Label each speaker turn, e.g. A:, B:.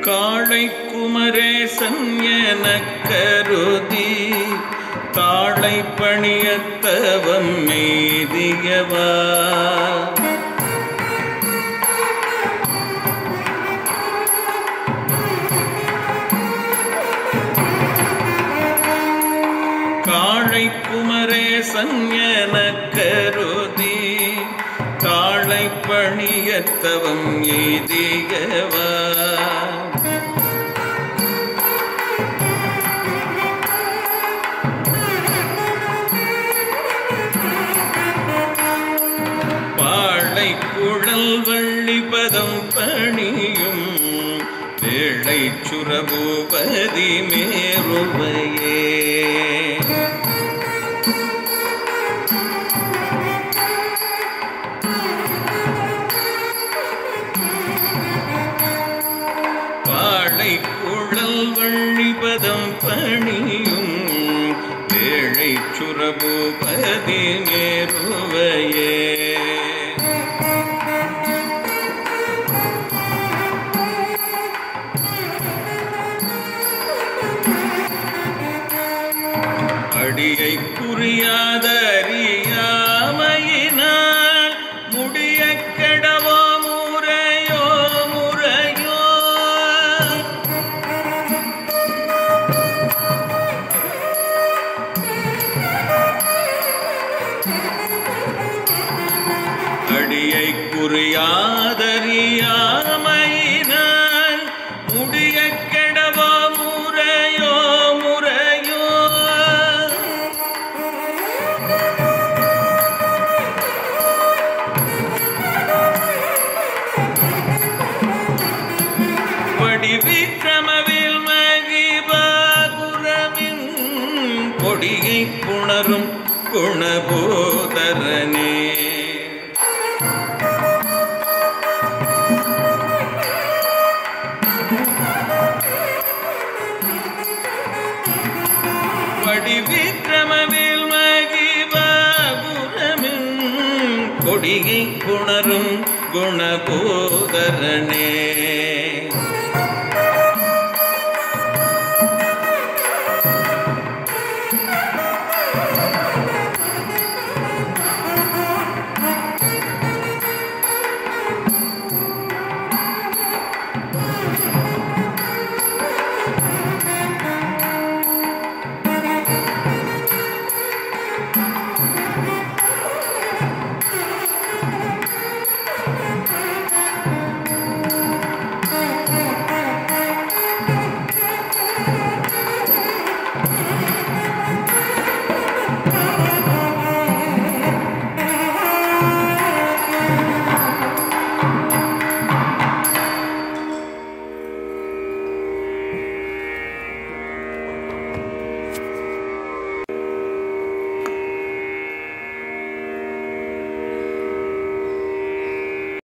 A: காளை குமரேசன் என கருதி தாளை பணியத்தவம் மெய்தியவா காளை குமரேசன் என கருதி தாளை பணியத்தவம் எய்தியவா பாளை குழல் வள்ளிபதம் பணியும் வேளை சுரபூபதி மேருவையே பாளை குழல் வள்ளிபதம் பணியும் வேளை சுரபூபதி மேருவையே அடியை புரியாத அறியாமையினால் முடிய கெடவோ முறையோ முறையோ அடியை குறியாதறியாமையினால் முடிய கெடவோ முறையோ முறையோ படி விக்ரமவில் மகிபாகுரவின் கொடியை புணரும் குணபோதரனே படி விக்ரமவில் மகிபாகுரமின் கொடியை புணரும் குணபோதரனே